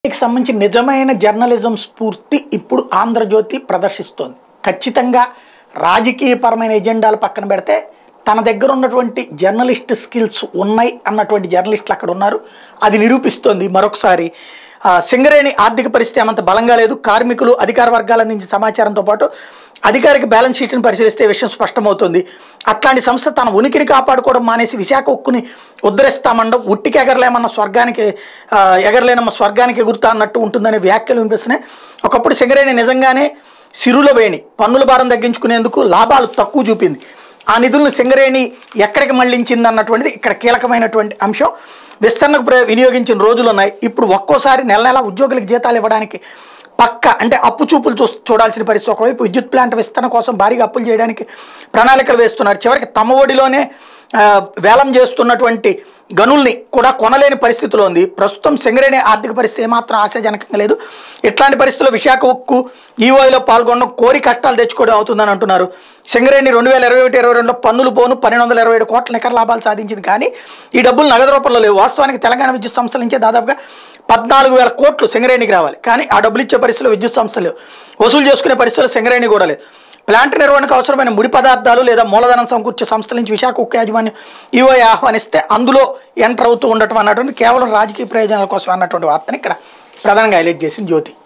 దీనికి సంబంధించి నిజమైన జర్నలిజం స్ఫూర్తి ఇప్పుడు ఆంధ్రజ్యోతి ప్రదర్శిస్తోంది ఖచ్చితంగా రాజకీయపరమైన ఎజెండాలు పక్కన పెడితే తన దగ్గర ఉన్నటువంటి జర్నలిస్ట్ స్కిల్స్ ఉన్నాయి అన్నటువంటి జర్నలిస్టులు అక్కడ ఉన్నారు అది నిరూపిస్తోంది మరొకసారి ఆ, సింగరేణి ఆర్థిక పరిస్థితి ఏమంత బలంగా లేదు కార్మికులు అధికార వర్గాల నుంచి సమాచారంతో పాటు అధికారిక బ్యాలెన్స్ షీట్ని పరిశీలిస్తే విషయం స్పష్టమవుతుంది అట్లాంటి సంస్థ తన ఉనికిని కాపాడుకోవడం మానేసి విశాఖ ఉక్కుని ఉద్ధరిస్తామండం ఉట్టికి ఎగరలేమన్న స్వర్గానికి ఆ, ఎగరలేనమ్మ స్వర్గానికి ఎగురుతా అన్నట్టు ఉంటుందనే వ్యాఖ్యలు వినిపిస్తున్నాయి ఒకప్పుడు సింగరేణి నిజంగానే సిరుల వేణి పన్నుల భారం తగ్గించుకునేందుకు లాభాలు తక్కువ చూపింది ఆ నిధులను సింగరేణి ఎక్కడికి మళ్లించింది అన్నటువంటిది ఇక్కడ కీలకమైనటువంటి అంశం విస్తరణకు ప్ర- వినియోగించిన రోజులు ఉన్నాయి ఇప్పుడు ఒక్కోసారి నెల నెల ఉద్యోగులకు జీతాలు ఇవ్వడానికి పక్క అంటే అప్పు చూపులు చూ చూడాల్సిన పరిస్థితి ఒకవైపు విద్యుత్ ప్లాంట్ విస్తరణ కోసం భారీగా అప్పులు చేయడానికి ప్రణాళికలు వేస్తున్నారు చివరికి తమ ఒడిలోనే ఆ, వేలం చేస్తున్నటువంటి గనుల్ని కూడా కొనలేని పరిస్థితిలో ఉంది ప్రస్తుతం సింగరేణి ఆర్థిక పరిస్థితి ఏమాత్రం ఆశాజనకంగా లేదు ఇట్లాంటి పరిస్థితుల్లో విశాఖ ఉక్కు ఈఓఐలో పాల్గొనడం కోరి కష్టాలు తెచ్చుకోవడం అవుతుందని అంటున్నారు సింగరేణి రెండు వేల ఇరవై ఒకటి ఇరవై రెండులో పన్నులు పోను పన్నెండు వందల ఇరవై ఏడు కోట్ల నికర లాభాలు సాధించింది కానీ ఈ డబ్బులు నగదు రూపంలో లేవు వాస్తవానికి తెలంగాణ విద్యుత్ సంస్థల నుంచే దాదాపుగా పద్నాలుగు వేల కోట్లు సింగరేణికి రావాలి కానీ ఆ డబ్బులు ఇచ్చే పరిస్థితుల్లో విద్యుత్ సంస్థలు లేవు వసూలు చేసుకునే పరిస్థితుల్లో సింగరేణి కూడా లేదు ప్లాంట్ నిర్వహణకు అవసరమైన ముడి పదార్థాలు లేదా మూలధనం సమకూర్చే సంస్థల నుంచి విశాఖ ఉక్కు యాజమాన్యం ఈఓఐ ఆహ్వానిస్తే అందులో ఎంటర్ అవుతూ ఉండటం అన్నటువంటి కేవలం రాజకీయ ప్రయోజనాల కోసం అన్నటువంటి వార్తని ఇక్కడ ప్రధానంగా హైలైట్ చేసింది జ్యోతి